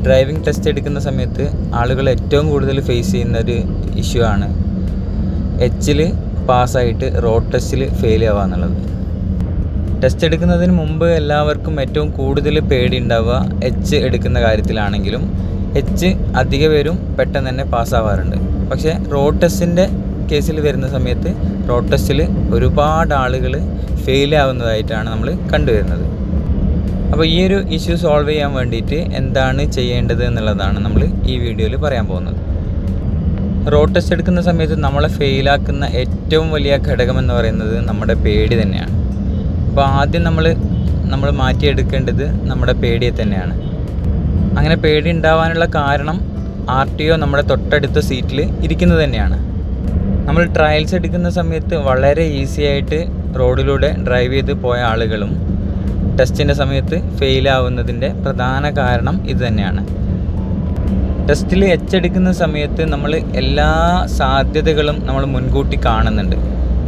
driving test എടുക്കുന്ന സമയത്ത് ആളുകൾ ഏറ്റവും കൂടുതൽ ഫേസ് ചെയ്യുന്ന ഒരു ഇഷ്യൂ ആണ് എച്ചിൽ പാസ്സായിട്ട് റോഡ് ടെസ്റ്റിൽ ഫെയിൽ ആവുക എന്നുള്ളത് ടെസ്റ്റ് എടുക്കുന്നതിന് മുമ്പ് എല്ലാവർക്കും ഏറ്റവും കൂടുതൽ പേടി ഉണ്ടാവുക എച്ച് എടുക്കുന്ന കാര്യത്തിലാണെങ്കിലും എച്ച് അധിക പേരും പെട്ടെന്ന് തന്നെ പാസ്സാവാറുണ്ട് പക്ഷേ റോഡ് ടെസ്റ്റിൻ്റെ കേസിൽ വരുന്ന സമയത്ത് റോഡ് ടെസ്റ്റിൽ ഒരുപാട് ആളുകൾ ഫെയിൽ ആവുന്നതായിട്ടാണ് നമ്മൾ കണ്ടുവരുന്നത് അപ്പോൾ ഈ ഒരു ഇഷ്യൂ സോൾവ് ചെയ്യാൻ വേണ്ടിയിട്ട് എന്താണ് ചെയ്യേണ്ടത് എന്നുള്ളതാണ് നമ്മൾ ഈ വീഡിയോയിൽ പറയാൻ പോകുന്നത് റോഡ് ടെസ്റ്റ് എടുക്കുന്ന സമയത്ത് നമ്മളെ ഫെയിലാക്കുന്ന ഏറ്റവും വലിയ ഘടകം എന്ന് പറയുന്നത് നമ്മുടെ പേടി തന്നെയാണ് അപ്പോൾ ആദ്യം നമ്മൾ നമ്മൾ മാറ്റിയെടുക്കേണ്ടത് നമ്മുടെ പേടിയെ തന്നെയാണ് അങ്ങനെ പേടി ഉണ്ടാവാനുള്ള കാരണം ആർ ടി ഒ നമ്മുടെ തൊട്ടടുത്ത സീറ്റിൽ ഇരിക്കുന്നത് തന്നെയാണ് നമ്മൾ ട്രയൽസ് എടുക്കുന്ന സമയത്ത് വളരെ ഈസി ആയിട്ട് റോഡിലൂടെ ഡ്രൈവ് ചെയ്ത് പോയ ആളുകളും ടെസ്റ്റിൻ്റെ സമയത്ത് ഫെയിൽ ആവുന്നതിൻ്റെ പ്രധാന കാരണം ഇത് തന്നെയാണ് ടെസ്റ്റിൽ എച്ചെടുക്കുന്ന സമയത്ത് നമ്മൾ എല്ലാ സാധ്യതകളും നമ്മൾ മുൻകൂട്ടി കാണുന്നുണ്ട്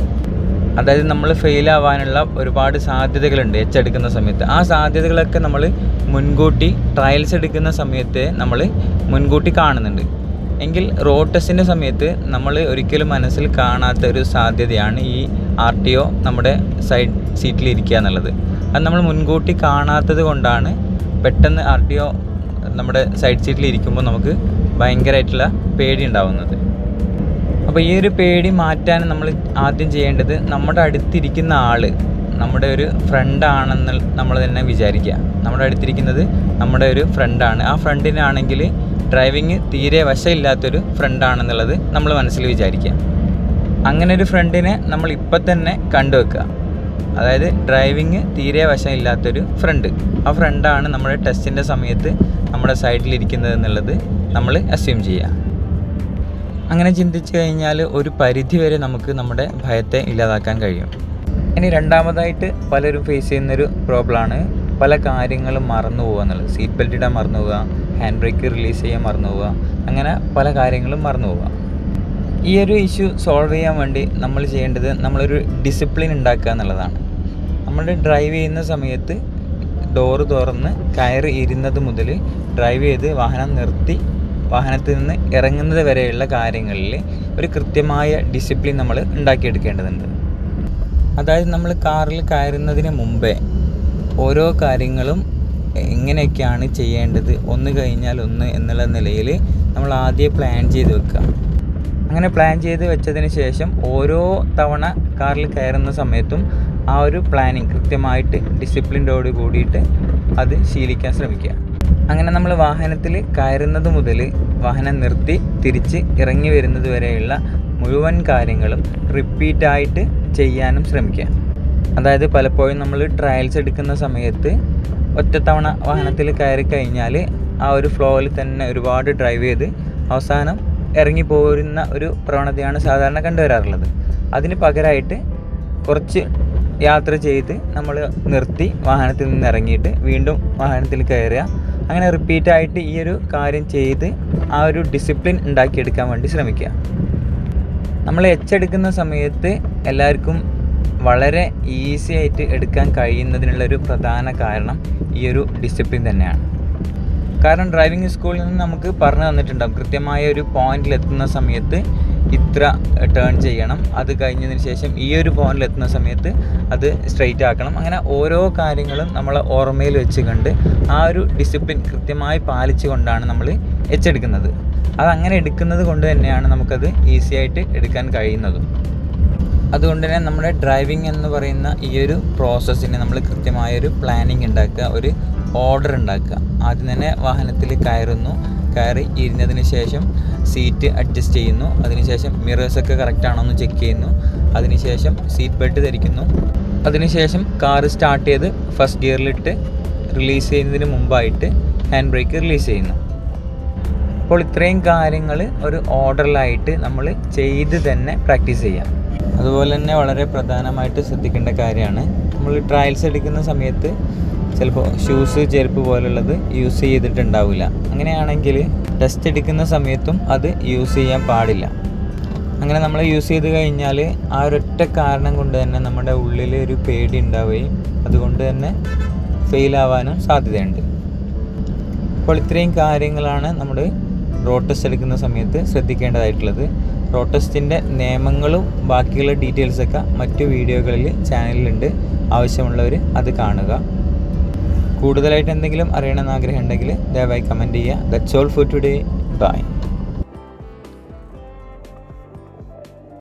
അതായത് നമ്മൾ ഫെയിൽ ആവാനുള്ള ഒരുപാട് സാധ്യതകളുണ്ട് എച്ചെടുക്കുന്ന സമയത്ത് ആ സാധ്യതകളൊക്കെ നമ്മൾ മുൻകൂട്ടി ട്രയൽസ് എടുക്കുന്ന സമയത്ത് നമ്മൾ മുൻകൂട്ടി കാണുന്നുണ്ട് എങ്കിൽ റോഡ് ടെസ്റ്റിൻ്റെ സമയത്ത് നമ്മൾ ഒരിക്കലും മനസ്സിൽ കാണാത്ത ഒരു സാധ്യതയാണ് ഈ ആർ ടി ഒ നമ്മുടെ സൈഡ് സീറ്റിൽ ഇരിക്കുക എന്നുള്ളത് അത് നമ്മൾ മുൻകൂട്ടി കാണാത്തത് കൊണ്ടാണ് പെട്ടെന്ന് ആർ ടി ഒ നമ്മുടെ സൈഡ് സീറ്റിൽ ഇരിക്കുമ്പോൾ നമുക്ക് ഭയങ്കരമായിട്ടുള്ള പേടി ഉണ്ടാവുന്നത് അപ്പോൾ ഈ ഒരു പേടി മാറ്റാൻ നമ്മൾ ആദ്യം ചെയ്യേണ്ടത് നമ്മുടെ അടുത്തിരിക്കുന്ന ആൾ നമ്മുടെ ഒരു ഫ്രണ്ടാണെന്ന് നമ്മൾ തന്നെ വിചാരിക്കുക നമ്മുടെ അടുത്തിരിക്കുന്നത് നമ്മുടെ ഒരു ഫ്രണ്ടാണ് ആ ഫ്രണ്ടിനാണെങ്കിൽ ഡ്രൈവിങ് തീരെ വശമില്ലാത്തൊരു ഫ്രണ്ടാണെന്നുള്ളത് നമ്മൾ മനസ്സിൽ വിചാരിക്കുക അങ്ങനെ ഒരു ഫ്രണ്ടിനെ നമ്മൾ ഇപ്പം തന്നെ കണ്ടുവെക്കുക അതായത് ഡ്രൈവിങ് തീരെ വശമില്ലാത്തൊരു ഫ്രണ്ട് ആ ഫ്രണ്ടാണ് നമ്മുടെ ടെസ്റ്റിൻ്റെ സമയത്ത് നമ്മുടെ സൈഡിലിരിക്കുന്നത് എന്നുള്ളത് നമ്മൾ അസ്യൂം ചെയ്യുക അങ്ങനെ ചിന്തിച്ചു കഴിഞ്ഞാൽ ഒരു പരിധി വരെ നമുക്ക് നമ്മുടെ ഭയത്തെ ഇല്ലാതാക്കാൻ കഴിയും ഇനി രണ്ടാമതായിട്ട് പലരും ഫേസ് ചെയ്യുന്നൊരു പ്രോബ്ലമാണ് പല കാര്യങ്ങളും മറന്നു പോകുക എന്നുള്ളത് സീറ്റ് ബെൽറ്റ് ഇടാൻ മറന്നു പോവുക ഹാൻഡ് ബ്രേക്ക് റിലീസ് ചെയ്യാൻ മറന്നു പോവുക അങ്ങനെ പല കാര്യങ്ങളും മറന്നു പോവുക ഈ ഒരു ഇഷ്യൂ സോൾവ് ചെയ്യാൻ വേണ്ടി നമ്മൾ ചെയ്യേണ്ടത് നമ്മളൊരു ഡിസിപ്ലിൻ ഉണ്ടാക്കുക എന്നുള്ളതാണ് നമ്മൾ ഡ്രൈവ് ചെയ്യുന്ന സമയത്ത് ഡോറ് തുറന്ന് കയറി ഇരുന്നത് മുതൽ ഡ്രൈവ് ചെയ്ത് വാഹനം നിർത്തി വാഹനത്തിൽ നിന്ന് ഇറങ്ങുന്നത് വരെയുള്ള കാര്യങ്ങളിൽ ഒരു കൃത്യമായ ഡിസിപ്ലിൻ നമ്മൾ ഉണ്ടാക്കിയെടുക്കേണ്ടതുണ്ട് അതായത് നമ്മൾ കാറിൽ കയറുന്നതിന് മുമ്പേ ഓരോ കാര്യങ്ങളും എങ്ങനെയൊക്കെയാണ് ചെയ്യേണ്ടത് ഒന്ന് കഴിഞ്ഞാൽ ഒന്ന് എന്നുള്ള നിലയിൽ നമ്മൾ ആദ്യം പ്ലാൻ ചെയ്ത് വെക്കുക അങ്ങനെ പ്ലാൻ ചെയ്ത് വെച്ചതിന് ശേഷം ഓരോ തവണ കാറിൽ കയറുന്ന സമയത്തും ആ ഒരു പ്ലാനിങ് കൃത്യമായിട്ട് ഡിസിപ്ലിൻ്റോട് കൂടിയിട്ട് അത് ശീലിക്കാൻ ശ്രമിക്കുക അങ്ങനെ നമ്മൾ വാഹനത്തിൽ കയറുന്നത് മുതൽ വാഹനം നിർത്തി തിരിച്ച് ഇറങ്ങി വരുന്നത് വരെയുള്ള മുഴുവൻ കാര്യങ്ങളും റിപ്പീറ്റായിട്ട് ചെയ്യാനും ശ്രമിക്കുക അതായത് പലപ്പോഴും നമ്മൾ ട്രയൽസ് എടുക്കുന്ന സമയത്ത് ഒറ്റത്തവണ വാഹനത്തിൽ കയറി കഴിഞ്ഞാൽ ആ ഒരു ഫ്ലോയിൽ തന്നെ ഒരുപാട് ഡ്രൈവ് ചെയ്ത് അവസാനം ഇറങ്ങി പോരുന്ന ഒരു പ്രവണതയാണ് സാധാരണ കണ്ടുവരാറുള്ളത് അതിന് പകരമായിട്ട് കുറച്ച് യാത്ര ചെയ്ത് നമ്മൾ നിർത്തി വാഹനത്തിൽ നിന്ന് ഇറങ്ങിയിട്ട് വീണ്ടും വാഹനത്തിൽ കയറുക അങ്ങനെ റിപ്പീറ്റായിട്ട് ഈ ഒരു കാര്യം ചെയ്ത് ആ ഒരു ഡിസിപ്ലിൻ ഉണ്ടാക്കിയെടുക്കാൻ വേണ്ടി ശ്രമിക്കുക നമ്മൾ എച്ചെടുക്കുന്ന സമയത്ത് എല്ലാവർക്കും വളരെ ഈസി ആയിട്ട് എടുക്കാൻ കഴിയുന്നതിനുള്ളൊരു പ്രധാന കാരണം ഈ ഒരു ഡിസിപ്ലിൻ തന്നെയാണ് കാരണം ഡ്രൈവിംഗ് സ്കൂളിൽ നിന്ന് നമുക്ക് പറഞ്ഞു തന്നിട്ടുണ്ടാകും കൃത്യമായ ഒരു പോയിന്റിൽ എത്തുന്ന സമയത്ത് ഇത്ര ടേൺ ചെയ്യണം അത് കഴിഞ്ഞതിന് ശേഷം ഈ ഒരു പോയിന്റിൽ എത്തുന്ന സമയത്ത് അത് സ്ട്രെയിറ്റ് ആക്കണം അങ്ങനെ ഓരോ കാര്യങ്ങളും നമ്മൾ ഓർമ്മയിൽ വെച്ച് കണ്ട് ആ ഒരു ഡിസിപ്ലിൻ കൃത്യമായി പാലിച്ചുകൊണ്ടാണ് നമ്മൾ എച്ചെടുക്കുന്നത് അത് അങ്ങനെ എടുക്കുന്നത് കൊണ്ട് തന്നെയാണ് നമുക്കത് ഈസി ആയിട്ട് എടുക്കാൻ കഴിയുന്നതും അതുകൊണ്ട് തന്നെ നമ്മുടെ ഡ്രൈവിംഗ് എന്ന് പറയുന്ന ഈ ഒരു പ്രോസസ്സിന് നമ്മൾ കൃത്യമായൊരു പ്ലാനിങ് ഉണ്ടാക്കുക ഒരു ഓർഡർ ഉണ്ടാക്കുക ആദ്യം തന്നെ വാഹനത്തിൽ കയറുന്നു കയറി ഇരുന്നതിന് ശേഷം സീറ്റ് അഡ്ജസ്റ്റ് ചെയ്യുന്നു അതിനുശേഷം മിറേഴ്സൊക്കെ കറക്റ്റ് ആണോ എന്ന് ചെക്ക് ചെയ്യുന്നു അതിനുശേഷം സീറ്റ് ബെൽറ്റ് ധരിക്കുന്നു അതിനുശേഷം കാർ സ്റ്റാർട്ട് ചെയ്ത് ഫസ്റ്റ് ഗിയറിലിട്ട് റിലീസ് ചെയ്യുന്നതിന് മുമ്പായിട്ട് ഹാൻഡ് ബ്രേക്ക് റിലീസ് ചെയ്യുന്നു അപ്പോൾ ഇത്രയും കാര്യങ്ങൾ ഒരു ഓർഡറിലായിട്ട് നമ്മൾ ചെയ്ത് തന്നെ പ്രാക്ടീസ് ചെയ്യാം അതുപോലെ തന്നെ വളരെ പ്രധാനമായിട്ട് ശ്രദ്ധിക്കേണ്ട കാര്യമാണ് നമ്മൾ ട്രയൽസ് എടുക്കുന്ന സമയത്ത് ചിലപ്പോൾ ഷൂസ് ചെരുപ്പ് പോലുള്ളത് യൂസ് ചെയ്തിട്ടുണ്ടാവില്ല അങ്ങനെയാണെങ്കിൽ ടെസ്റ്റ് എടുക്കുന്ന സമയത്തും അത് യൂസ് ചെയ്യാൻ പാടില്ല അങ്ങനെ നമ്മൾ യൂസ് ചെയ്ത് കഴിഞ്ഞാൽ ആ ഒരൊറ്റ കാരണം കൊണ്ട് തന്നെ നമ്മുടെ ഉള്ളിൽ ഒരു പേടി ഉണ്ടാവുകയും അതുകൊണ്ട് തന്നെ ഫെയിൽ ആവാനും സാധ്യതയുണ്ട് അപ്പോൾ ഇത്രയും കാര്യങ്ങളാണ് നമ്മൾ റോഡ് ടെസ്റ്റ് എടുക്കുന്ന സമയത്ത് ശ്രദ്ധിക്കേണ്ടതായിട്ടുള്ളത് റോഡ് ടെസ്റ്റിൻ്റെ നിയമങ്ങളും ബാക്കിയുള്ള ഡീറ്റെയിൽസൊക്കെ മറ്റു വീഡിയോകളിൽ ചാനലിലുണ്ട് ആവശ്യമുള്ളവർ അത് കാണുക കൂടുതലായിട്ട് എന്തെങ്കിലും അറിയണമെന്ന് ആഗ്രഹം ഉണ്ടെങ്കിൽ ദയവായി കമൻറ്റ് ചെയ്യുക that's all for today by